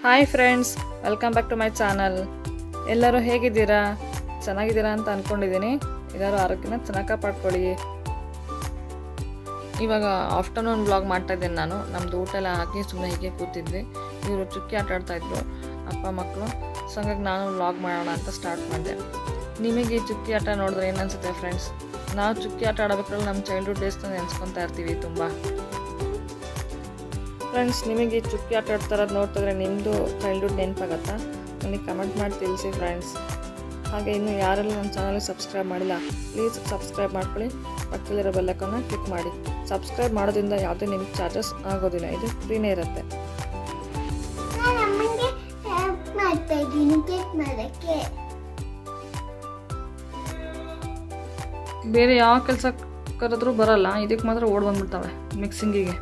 Hi friends welcome back to my channel ಎಲ್ಲರೂ ಹೇಗಿದ್ದೀರಾ ಚೆನ್ನಾಗಿದ್ದೀರಾ ಅಂತ ಅಂದ್ಕೊಂಡಿದ್ದೀನಿ ಎಲ್ಲರೂ ಆರೋಗ್ಯನ ಚೆನ್ನಾಗಿ ಕಾಪಾಡ್ಕೊಳ್ಳಿ ಇವಾಗ ಆಫ್ಟರ್ನೂನ್ ಬ್ಲಾಗ್ ಮಾಡ್ತಾ ಇದ್ದೀನಿ ನಾನು ನಮ್ಮದು ಊಟ ಎಲ್ಲ ಹಾಕಿ ಸುಮ್ಮನೆ ಹೀಗೆ ಕೂತಿದ್ವಿ ಇವರು ಚುಕ್ಕಿ ಆಟ ಆಡ್ತಾ ಇದ್ರು ಅಪ್ಪ ಮಕ್ಕಳು ಸೊ ಹಂಗಾಗಿ ನಾನು ವ್ಲಾಗ್ ಮಾಡೋಣ ಅಂತ ಸ್ಟಾರ್ಟ್ ಮಾಡಿದೆ ನಿಮಗೆ ಈ ಚುಕ್ಕಿ ಆಟ ನೋಡಿದ್ರೆ ಏನು ಅನ್ಸುತ್ತೆ ಫ್ರೆಂಡ್ಸ್ ನಾವು ಚುಕ್ಕಿ ಆಟ ಆಡಬೇಕಾದ್ರೆ ನಮ್ಮ ಚೈಲ್ಡ್ಹುಡ್ ಡೇಸ್ನ ನೆನೆಸ್ಕೊತಾ ಇರ್ತೀವಿ ತುಂಬ ಫ್ರೆಂಡ್ಸ್ ನಿಮಗೆ ಈ ಚುಕ್ಕಿ ಆಟ ಆಡ್ತಾ ಇರೋದು ನೋಡ್ತಿದ್ರೆ ನಿಮ್ಮದು ಚೈಲ್ಡ್ಹುಡ್ ನೆನಪಾಗತ್ತಾ ನನಗೆ ಕಮೆಂಟ್ ಮಾಡಿ ತಿಳಿಸಿ ಫ್ರೆಂಡ್ಸ್ ಹಾಗೆ ಇನ್ನು ಯಾರೆಲ್ಲ ನನ್ನ ಚಾನಲ್ ಸಬ್ಸ್ಕ್ರೈಬ್ ಮಾಡಿಲ್ಲ ಪ್ಲೀಸ್ ಸಬ್ಸ್ಕ್ರೈಬ್ ಮಾಡ್ಕೊಳ್ಳಿ ಪಕ್ಕದಲ್ಲಿರೋ ಬೆಲ್ಲಕ್ಕನ್ನು ಕ್ಲಿಕ್ ಮಾಡಿ ಸಬ್ಸ್ಕ್ರೈಬ್ ಮಾಡೋದ್ರಿಂದ ಯಾವುದೇ ನಿಮಗೆ ಚಾರ್ಜಸ್ ಆಗೋದಿಲ್ಲ ಇದು ಫ್ರೀನೇ ಇರುತ್ತೆ ನಾನು ಅಮ್ಮಂಗೆ ಹೆಲ್ಪ್ ಮಾಡ್ತಾ ಇದ್ದೀನಿ ಕೇಕ್ ಮಾಡೋಕ್ಕೆ ಬೇರೆ ಯಾವ ಕೆಲಸ ಕರೆದ್ರೂ ಬರಲ್ಲ ಇದಕ್ಕೆ ಮಾತ್ರ ಓಡ್ ಬಂದ್ಬಿಡ್ತವೆ ಮಿಕ್ಸಿಂಗಿಗೆ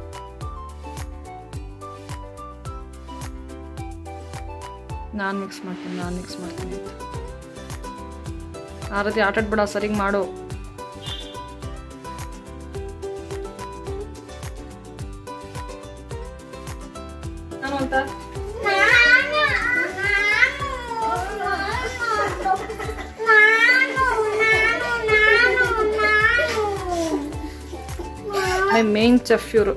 ನಾನು ಮಿಕ್ಸ್ ಮಾಡ್ತೀನಿ ನಾನು ಮಿಕ್ಸ್ ಮಾಡ್ತೀನಿ ಅಂತ ಆ ರೀತಿ ಆಟಾಡ್ಬೇಡ ಸರಿಗೆ ಮಾಡು ನಾನು ಅಂತ ಮೈ ಮೇನ್ ಚೆಫ್ ಇವರು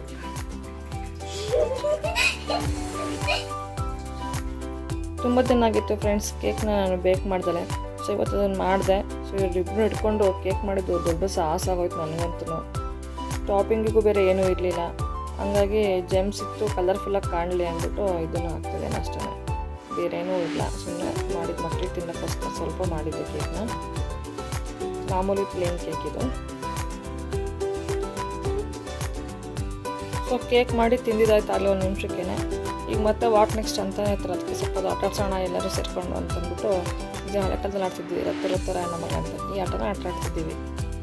ತುಂಬ ಚೆನ್ನಾಗಿತ್ತು ಫ್ರೆಂಡ್ಸ್ ಕೇಕ್ನ ನಾನು ಬೇಕ್ ಮಾಡ್ದಲೆ ಸೊ ಇವತ್ತು ಅದನ್ನು ಮಾಡಿದೆ ಸೊ ಇವರಿಬ್ಬರು ಇಟ್ಕೊಂಡು ಕೇಕ್ ಮಾಡಿದ್ದು ದೊಡ್ಡ ಸಾಹಸ ಆಗೋಯ್ತು ನನಗಂತೂ ಟಾಪಿಂಗಿಗೂ ಬೇರೆ ಏನೂ ಇರಲಿಲ್ಲ ಹಂಗಾಗಿ ಜೆಮ್ಸ್ ಇತ್ತು ಕಲರ್ಫುಲ್ಲಾಗಿ ಕಾಣಲಿ ಅಂದ್ಬಿಟ್ಟು ಇದನ್ನು ಹಾಕ್ತಿದ್ದೇನೆ ಅಷ್ಟೇ ಬೇರೆ ಏನೂ ಇಲ್ಲ ಸುಮ್ಮನೆ ಮಾಡಿದ ಮಕ್ಕಳಿಗೆ ತಿನ್ನೋಕ್ಕೋಸ್ಕರ ಸ್ವಲ್ಪ ಮಾಡಿದ್ದೆ ಕೇಕ್ನ ಮಾಮೂಲಿ ಪ್ಲೇನ್ ಕೇಕ್ ಇದು ಸೊ ಕೇಕ್ ಮಾಡಿ ತಿಂದಿದ್ದಾಯ್ತು ಅಲ್ಲಿ ಒಂದು ನಿಮಿಷಕ್ಕೇನೆ ಈಗ ಮತ್ತೆ ವಾಟ್ ನೆಕ್ಸ್ಟ್ ಅಂತಾನೆ ಇರ್ತಾರೆ ಅದಕ್ಕೆ ಸ್ವಲ್ಪ ಹೊತ್ತು ಆಟ ಆಡ್ಸೋಣ ಎಲ್ಲರೂ ಸೇರ್ಕೊಂಡು ಅಂತಂದ್ಬಿಟ್ಟು ಇದು ಹಳೆ ಕಾಲದಲ್ಲಿ ಆಡ್ತಿದ್ವಿ ರತ್ತರ ರತ್ತರ ನಮ್ಮ ಮಗ ಅಂತ ಈ ಆಟನ ಆಟ ಆಡ್ತಿದ್ದೀವಿ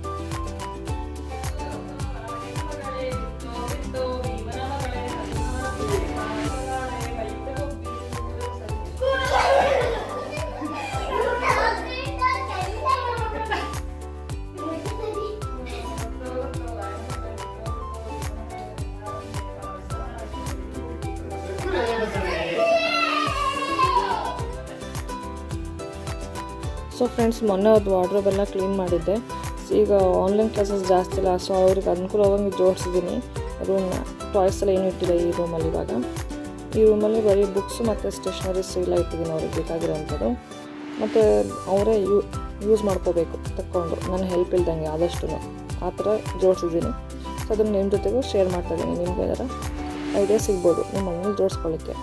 ಸೊ ಫ್ರೆಂಡ್ಸ್ ಮೊನ್ನೆ ಅವ್ರದ್ದು ವಾರ್ಡ್ರೋಬ್ ಎಲ್ಲ ಕ್ಲೀನ್ ಮಾಡಿದ್ದೆ ಈಗ ಆನ್ಲೈನ್ ಕ್ಲಾಸಸ್ ಜಾಸ್ತಿ ಇಲ್ಲ ಸೊ ಅವ್ರಿಗೆ ಅನುಕೂಲವಾಗಿ ಜೋಡಿಸಿದ್ದೀನಿ ರೂಮ್ನ ಟಾಯ್ಸ್ ಎಲ್ಲ ಏನೂ ಇಟ್ಟಿಲ್ಲ ಈ ರೂಮಲ್ಲಿ ಇವಾಗ ಈ ರೂಮಲ್ಲಿ ಬರೀ ಬುಕ್ಸ್ ಮತ್ತು ಸ್ಟೇಷ್ನರೀಸ್ ಎಲ್ಲ ಇಟ್ಟಿದ್ದೀನಿ ಅವ್ರಿಗೆ ಬೇಕಾಗಿರೋವಂಥದ್ದು ಮತ್ತು ಅವರೇ ಯೂ ಯೂಸ್ ಮಾಡ್ಕೋಬೇಕು ತಕ್ಕೊಂಡು ನನ್ನ ಹೆಲ್ಪ್ ಇಲ್ದಂಗೆ ಆದಷ್ಟು ಆ ಥರ ಜೋಡಿಸಿದ್ದೀನಿ ಸೊ ಅದನ್ನು ನಿಮ್ಮ ಜೊತೆಗೂ ಶೇರ್ ಮಾಡ್ತಾ ಇದ್ದೀನಿ ನಿಮ್ಗೆ ಏನಾರ ಐಡಿಯಾ ಸಿಗ್ಬೋದು ನಿಮ್ಮ ಮನೇಲಿ ಜೋಡಿಸ್ಕೊಳ್ಳಿಕ್ಕೆ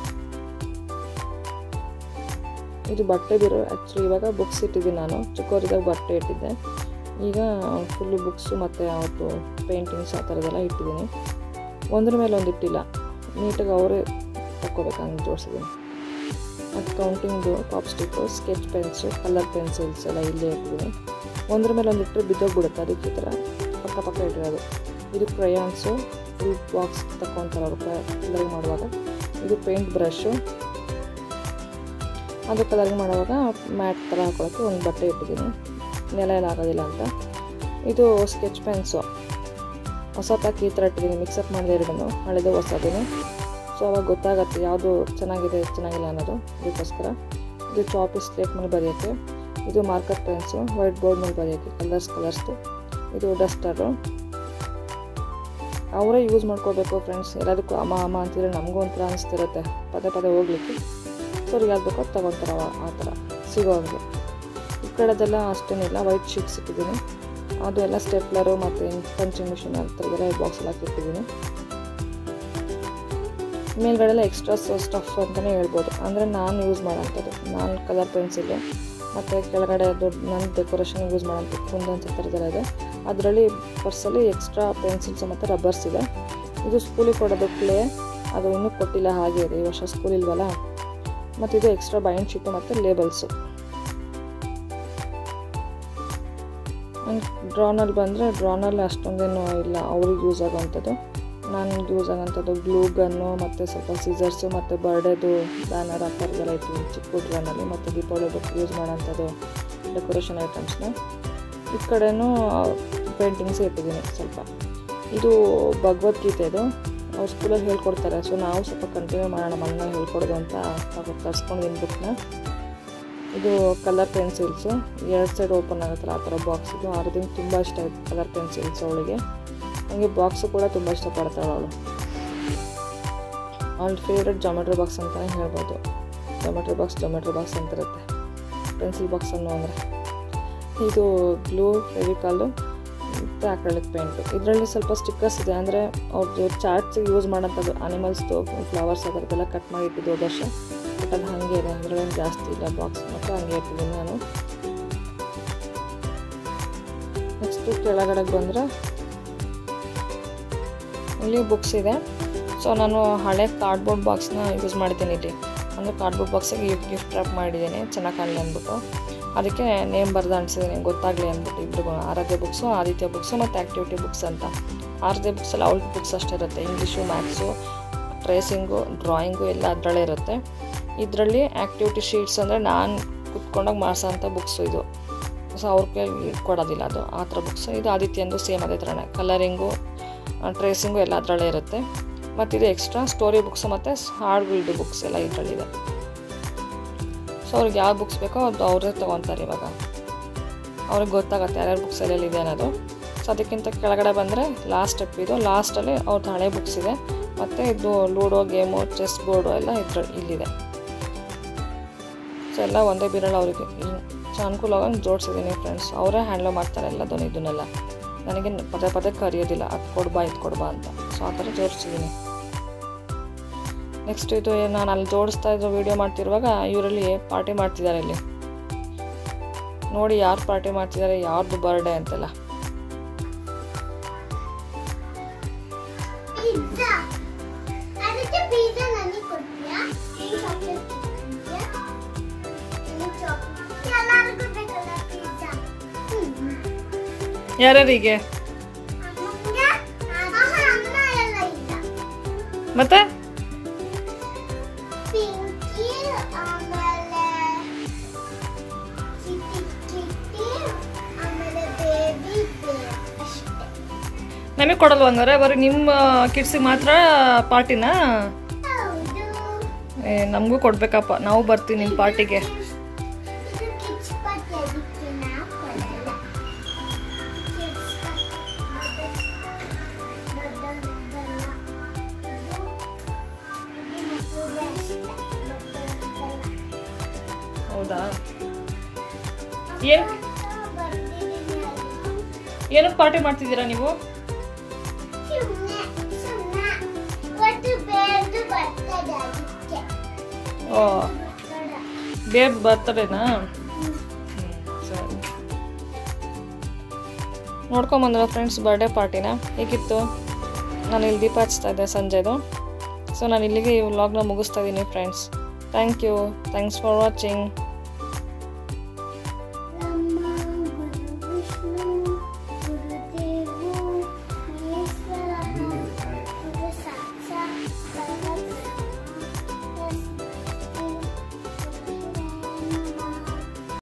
ಇದು ಬಟ್ಟೆ ಬಿರೋ ಆ್ಯಕ್ಚುಲಿ ಇವಾಗ ಬುಕ್ಸ್ ಇಟ್ಟಿದ್ದೀನಿ ನಾನು ಚಿಕ್ಕವರಿದ್ದಾಗ ಬಟ್ಟೆ ಇಟ್ಟಿದ್ದೆ ಈಗ ಫುಲ್ಲು ಬುಕ್ಸು ಮತ್ತು ಅವತ್ತು ಪೇಂಟಿಂಗ್ಸ್ ಆ ಥರದ್ದೆಲ್ಲ ಇಟ್ಟಿದ್ದೀನಿ ಒಂದ್ರ ಮೇಲೆ ಒಂದು ಇಟ್ಟಿಲ್ಲ ನೀಟಾಗಿ ಅವರೇ ತಕ್ಕೋಬೇಕು ಹಂಗೆ ಜೋಡಿಸಿದ್ದೀನಿ ಮತ್ತು ಕೌಂಟಿಂಗ್ದು pop stick sketch pens colour pencils ಎಲ್ಲ ಇಲ್ಲೇ ಇಟ್ಟಿದ್ದೀನಿ ಒಂದ್ರ ಮೇಲೆ ಒಂದು ಇಟ್ಟರೆ ಬಿದ್ದೋಗ್ಬಿಡುತ್ತೆ ಅದಕ್ಕೆ ಈ ಥರ ಪಕ್ಕ ಪಕ್ಕ ಇಟ್ಟಿರೋದು ಇದು ಕ್ರಯಾನ್ಸು ಫುಲ್ ಬಾಕ್ಸ್ ತಗೊತಾರೆ ಅವರು ಕಲರಿಂಗ್ ಮಾಡುವಾಗ ಇದು ಪೇಂಟ್ ಬ್ರಷು ಅದು ಕಲರಿಂಗ್ ಮಾಡುವಾಗ ಮ್ಯಾಟ್ ಥರ ಹಾಕೊಳ್ಳೋಕ್ಕೆ ಒಂದು ಬಟ್ಟೆ ಇಟ್ಟಿದ್ದೀನಿ ನೆಲ ಎಲ್ಲ ಆಗೋದಿಲ್ಲ ಅಂತ ಇದು ಸ್ಕೆಚ್ ಪೆನ್ಸು ಹೊಸ ಪ್ಯಾಕ್ ಈ ಥರ ಇಟ್ಟಿದ್ದೀನಿ ಮಿಕ್ಸಪ್ ಮಾಡಿದೆ ಎರಡನ್ನು ಹಳೆದು ಹೊಸದೇನು ಸೊ ಅವಾಗ ಗೊತ್ತಾಗತ್ತೆ ಯಾವುದು ಚೆನ್ನಾಗಿದೆ ಚೆನ್ನಾಗಿಲ್ಲ ಅನ್ನೋದು ಅದಕ್ಕೋಸ್ಕರ ಇದು ಚಾಪಿ ಸ್ಲೇಟ್ ಮೇಲೆ ಬರೆಯೋಕ್ಕೆ ಇದು ಮಾರ್ಕರ್ ಪೆನ್ಸು ವೈಟ್ ಬೋರ್ಡ್ ಮೇಲೆ ಬರೆಯೋಕ್ಕೆ ಕಲರ್ಸ್ ಕಲರ್ಸ್ದು ಇದು ಡಸ್ಟರು ಅವರೇ ಯೂಸ್ ಮಾಡ್ಕೋಬೇಕು ಫ್ರೆಂಡ್ಸ್ ಎಲ್ಲದಕ್ಕೂ ಅಮ್ಮ ಅಮ್ಮ ಅಂತಿದ್ರೆ ನಮಗೂ ಒಂಥರ ಅನಿಸ್ತಿರುತ್ತೆ ಪದೇ ಪದೇ ಹೋಗ್ಲಿಕ್ಕೆ ಸೊ ಅವ್ರಿಗೆ ಯಾವ್ದು ಬೇಕೋ ತಗೊತಾರೆ ಅವ ಆ ಥರ ಸಿಗೋ ಹಂಗೆ ಈ ಕಡೆದೆಲ್ಲ ಅಷ್ಟೇನಿಲ್ಲ ವೈಟ್ ಶೀಟ್ಸ್ ಇಟ್ಟಿದ್ದೀನಿ ಅದು ಎಲ್ಲ ಸ್ಟೆಪ್ಲರು ಮತ್ತು ಪಂಚಿಂಗ್ ಮಿಷಿನ್ ಆ ಥರದ್ದೆಲ್ಲ ಬಾಕ್ಸ್ ಎಲ್ಲ ಇಟ್ಟಿದ್ದೀನಿ ಮೇಲ್ಗಡೆ ಎಲ್ಲ ಎಕ್ಸ್ಟ್ರಾ ಸ್ಟಫ್ ಅಂತಲೇ ಹೇಳ್ಬೋದು ಅಂದರೆ ನಾನು ಯೂಸ್ ಮಾಡೋಂಥದ್ದು ನಾನು ಕಲರ್ ಪೆನ್ಸಿಲು ಮತ್ತು ಕೆಳಗಡೆ ದೊಡ್ಡ ನನ್ನ ಡೆಕೋರೇಷನ್ ಯೂಸ್ ಮಾಡೋಂಥ ಕುಂದಂತ ಥರದ್ದೆಲ್ಲ ಇದೆ ಅದರಲ್ಲಿ ಪರ್ಸಲ್ಲಿ ಎಕ್ಸ್ಟ್ರಾ ಪೆನ್ಸಿಲ್ಸು ಮತ್ತು ರಬ್ಬರ್ಸ್ ಇದೆ ಇದು ಸ್ಕೂಲಿಗೆ ಕೊಡೋದು ಪ್ಲೇ ಅದು ಇನ್ನೂ ಕೊಟ್ಟಿಲ್ಲ ಹಾಗೆ ಇದೆ ಈ ವರ್ಷ ಸ್ಕೂಲ್ ಇಲ್ವಲ್ಲ ಮತ್ತು ಇದು ಎಕ್ಸ್ಟ್ರಾ ಬೈಂಡ್ ಶೀಟು ಮತ್ತು ಲೇಬಲ್ಸು ಡ್ರಾನಲ್ಲಿ ಬಂದರೆ ಡ್ರಾನಲ್ಲಿ ಅಷ್ಟೊಂದೇನು ಇಲ್ಲ ಅವ್ರಿಗೆ ಯೂಸ್ ಆಗೋವಂಥದ್ದು ನನಗೆ ಯೂಸ್ ಆಗೋಂಥದ್ದು ಗ್ಲೂ ಗನ್ನು ಮತ್ತು ಸ್ವಲ್ಪ ಸೀಸರ್ಸು ಮತ್ತು ಬರ್ಡೇದು ಬ್ಯಾನರ್ ಆ ಥರದ್ದೆಲ್ಲ ಇಟ್ಟಿದ್ದೀನಿ ಚಿಕ್ಕ ಡ್ರಾನಲ್ಲಿ ಮತ್ತು ದೀಪಾವಳಿ ಬುಕ್ ಯೂಸ್ ಮಾಡೋಂಥದ್ದು ಡೆಕೋರೇಷನ್ ಐಟಮ್ಸ್ನ ಈ ಕಡೆನೂ ಪೇಂಟಿಂಗ್ಸ್ ಇಟ್ಟಿದ್ದೀನಿ ಸ್ವಲ್ಪ ಇದು ಭಗವದ್ಗೀತೆದು ಅವ್ರ ಸ್ಕೂಲಲ್ಲಿ ಹೇಳ್ಕೊಡ್ತಾರೆ ಸೊ ನಾವು ಸ್ವಲ್ಪ ಕಂಟಿನ್ಯೂ ಮಾಡೋಣ ಮನೇಲಿ ಹೇಳ್ಕೊಡೋದು ಅಂತ ತರಿಸ್ಕೊಂಡಿದ್ದೀನಿ ಬುಕ್ನ ಇದು ಕಲರ್ ಪೆನ್ಸಿಲ್ಸು ಎರಡು ಸೈಡ್ ಓಪನ್ ಆಗುತ್ತಲ್ಲ ಆ ಥರ ಬಾಕ್ಸ್ ಇದು ಆರೋದಿಂದ ತುಂಬ ಇಷ್ಟ ಆಯಿತು ಕಲರ್ ಪೆನ್ಸಿಲ್ಸ್ ಅವಳಿಗೆ ಹಂಗೆ ಬಾಕ್ಸು ಕೂಡ ತುಂಬ ಇಷ್ಟಪಡ್ತಾಳೆ ಅವಳು ಅವಳ ಫೇವ್ರೆಟ್ ಜಾಮೆಟ್ರಿ ಬಾಕ್ಸ್ ಅಂತಲೇ ಹೇಳ್ಬೋದು ಜಾಮೆಟ್ರಿ ಬಾಕ್ಸ್ ಜಾಮೆಟ್ರಿ ಬಾಕ್ಸ್ ಅಂತ ಇರುತ್ತೆ ಪೆನ್ಸಿಲ್ ಬಾಕ್ಸ್ ಅನ್ನೋ ಅಂದರೆ ಇದು ಗ್ಲೂ ಫೆವಿಕಾಲು ಮತ್ತು ಅಕ್ರಲಿಕ್ ಪೇಂಟು ಇದರಲ್ಲಿ ಸ್ವಲ್ಪ ಸ್ಟಿಕ್ಕರ್ಸ್ ಇದೆ ಅಂದರೆ ಅವ್ರದ್ದು ಚಾರ್ಟ್ಸಿಗೆ ಯೂಸ್ ಮಾಡೋಂಥದ್ದು ಅನಿಮಲ್ಸ್ದು ಫ್ಲವರ್ಸ್ ಅದರದ್ದೆಲ್ಲ ಕಟ್ ಮಾಡಿ ಇಟ್ಟಿದ್ದು ಹೋದ ವರ್ಷ ಬಟ್ ಅದು ಹಾಗೆ ಇದೆ ಅದರಲ್ಲೇನು ಜಾಸ್ತಿ ಇಲ್ಲ ಬಾಕ್ಸ್ ಮತ್ತು ಹಂಗೆ ಇಟ್ಟಿದ್ದೀನಿ ನಾನು ನೆಕ್ಸ್ಟು ಕೆಳಗಡೆ ಬಂದರೆ ಇಲ್ಲಿ ಬುಕ್ಸ್ ಇದೆ ಸೊ ನಾನು ಹಳೆ ಕಾರ್ಡ್ಬೋರ್ಡ್ ಬಾಕ್ಸ್ನ ಯೂಸ್ ಮಾಡಿದ್ದೀನಿ ಇಲ್ಲಿ ಅಂದರೆ ಕಾರ್ಡ್ಬೋರ್ಡ್ ಬಾಕ್ಸಿಗೆ ಗಿಫ್ಟ್ ರ್ಯಾಪ್ ಮಾಡಿದ್ದೀನಿ ಚೆನ್ನಾಗಿ ಕಾಣಲಿ ಅಂದ್ಬಿಟ್ಟು ಅದಕ್ಕೆ ನೇಮ್ ಬರೆದು ಅನಿಸಿದ್ದೀನಿ ಗೊತ್ತಾಗಲಿ ಅಂದ್ಬಿಟ್ಟು ಇಬ್ಬರಿಗೂ ಆರಾಧ್ಯ ಬುಕ್ಸು ಆದಿತ್ಯ ಬುಕ್ಸು ಮತ್ತು ಆ್ಯಕ್ಟಿವಿಟಿ ಬುಕ್ಸ್ ಅಂತ ಆರಾಧ್ಯ ಬುಕ್ಸಲ್ಲಿ ಅವಳ ಬುಕ್ಸ್ ಅಷ್ಟೇ ಇರುತ್ತೆ ಇಂಗ್ಲೀಷು ಮ್ಯಾಥ್ಸು ಟ್ರೇಸಿಂಗು ಡ್ರಾಯಿಂಗು ಎಲ್ಲ ಅದರಲ್ಲೇ ಇರುತ್ತೆ ಇದರಲ್ಲಿ ಆ್ಯಕ್ಟಿವಿಟಿ ಶೀಟ್ಸ್ ಅಂದರೆ ನಾನು ಕುತ್ಕೊಂಡಾಗ ಮಾಡಿಸೋಂಥ ಬುಕ್ಸು ಇದು ಸೊ ಅವ್ರ ಕೈಲಿ ಕೊಡೋದಿಲ್ಲ ಅದು ಆ ಥರ ಬುಕ್ಸ್ ಇದು ಆದಿತ್ಯಂದು ಸೇಮ್ ಅದೇ ಥರನೇ ಕಲರಿಂಗು ಟ್ರೇಸಿಂಗು ಎಲ್ಲ ಅದರಲ್ಲೇ ಇರುತ್ತೆ ಮತ್ತು ಇದು ಎಕ್ಸ್ಟ್ರಾ ಸ್ಟೋರಿ ಬುಕ್ಸ್ ಮತ್ತು ಹಾಡುಗಳ್ದು ಬುಕ್ಸ್ ಎಲ್ಲ ಇದರಲ್ಲಿದೆ ಸೊ ಅವ್ರಿಗೆ ಯಾವ ಬುಕ್ಸ್ ಬೇಕೋ ಅದು ಅವರೇ ತೊಗೊತಾರೆ ಇವಾಗ ಅವ್ರಿಗೆ ಗೊತ್ತಾಗತ್ತೆ ಯಾರ್ಯಾರು ಬುಕ್ಸ್ ಎಲ್ಲೆಲ್ಲಿದೆ ಅನ್ನೋದು ಸೊ ಅದಕ್ಕಿಂತ ಕೆಳಗಡೆ ಬಂದರೆ ಲಾಸ್ಟ್ ಸ್ಟೆಪ್ ಇದು ಲಾಸ್ಟಲ್ಲಿ ಅವ್ರದ್ದು ಹಳೆ ಬುಕ್ಸ್ ಇದೆ ಮತ್ತು ಇದು ಲೂಡೋ ಗೇಮು ಚೆಸ್ ಬೋರ್ಡು ಎಲ್ಲ ಇದ್ರ ಇಲ್ಲಿದೆ ಸೊ ಎಲ್ಲ ಒಂದೇ ಬೀರಲ್ಲ ಅವರಿಗೆ ಸೊ ಅನುಕೂಲವಾಗಿ ಜೋಡಿಸಿದ್ದೀನಿ ಫ್ರೆಂಡ್ಸ್ ಅವರೇ ಹ್ಯಾಂಡ್ಲ್ ಮಾಡ್ತಾರೆ ಎಲ್ಲದನ್ನು ಇದನ್ನೆಲ್ಲ ನನಗೆ ಪದೇ ಪದೇ ಕರೆಯೋದಿಲ್ಲ ಅದು ಕೊಡ್ಬಾ ಇದು ಕೊಡ್ಬಾ ಅಂತ ಸೊ ಆ ಥರ ಜೋಡಿಸಿದ್ದೀನಿ ನೆಕ್ಸ್ಟ್ ಇದು ನಾನು ಅಲ್ಲಿ ಜೋಡಿಸ್ತಾ ಇದ್ದು ವೀಡಿಯೋ ಮಾಡ್ತಿರುವಾಗ ಇವರಲ್ಲಿ ಪಾರ್ಟಿ ಮಾಡ್ತಿದ್ದಾರೆ ಇಲ್ಲಿ ನೋಡಿ ಯಾರು ಪಾರ್ಟಿ ಮಾಡ್ತಿದ್ದಾರೆ ಯಾರ್ದು ಬರ್ಡೇ ಅಂತೆಲ್ಲ ಪಿಜ್ಜಾ ಅದಕ್ಕೆ ಪಿಜ್ಜಾ ನನಗೆ ಕೊಡ್ತೀಯಾ ನೀನು ಚಾಕ್ಲೇಟ್ ಕೊಡ್ತೀಯಾ ನೀನು ಚಾಕ್ಲೇಟ್ ಎಲ್ಲರಿಗೂ ಬೇಕಲ್ಲ ಪಿಜ್ಜಾ ಯಾರ್ಯಾರಿಗೆ ಅಮ್ಮಂಗೆ ಅಮ್ಮ ಅಮ್ಮ ಎಲ್ಲ ಇಲ್ಲ ಮತ್ತೆ ಪಿಂಕಿ ಆಮೇಲೆ ಕಿಟಿ ಕಿಟಿ ಆಮೇಲೆ ಬೇಬಿ ಅಷ್ಟೇ ನಮಗೆ ಕೊಡಲ್ವ ಹಂಗಾರೆ ಬರೀ ನಿಮ್ಮ ಕಿಡ್ಸಿಗೆ ಮಾತ್ರ ಪಾರ್ಟಿನಾ ಹೌದು ನಮಗೂ ಕೊಡ್ಬೇಕಪ್ಪ ನಾವು ಬರ್ತೀವಿ ನಿಮ್ಮ ಪಾರ್ಟಿಗೆ ಇದು ಕಿಚ್ ಪಾರ್ಟಿ ಅದಕ್ಕೆ ನಾವು ಕೊಡಲ್ಲ ಕಿಡ್ಸ್ ದೊಡ್ಡದಲ್ಲ ಇದು ಇದು ಮಕ್ಕಳಿಗೆ ಅಷ್ಟೇ ದೊಡ್ಡದಲ್ಲ ಹೌದಾ ಏನು ಬರ್ತಿದ್ದೀನಿ ಏನಕ್ಕೆ ಪಾರ್ಟಿ ಮಾಡ್ತಿದ್ದೀರಾ ನೀವು ಸುಮ್ಮನೆ ಸುಮ್ಮನೆ ಇವತ್ತು ಬೇರ್ದು ಬರ್ತದೆ ಅದಕ್ಕೆ ಓ ಬರ್ತದೆ. ಬೇಬ್ ಬರ್ತಡೇನಾ ಸರಿ ನೋಡ್ಕೊಂಬಂದ್ರ ಫ್ರೆಂಡ್ಸ್ ಬರ್ಡೇ ಪಾರ್ಟಿನ ಹೇಗಿತ್ತು ನಾನು ಇಲ್ಲಿ ದೀಪ ಹಚ್ತಾ ಇದ್ದೆ ಸಂಜೆದು ಸೊ ನಾನು ಇಲ್ಲಿಗೆ ಈ ವ್ಲಾಗ್ನ ಮುಗಿಸ್ತಾ ಇದ್ದೀನಿ friends thank you thanks for watching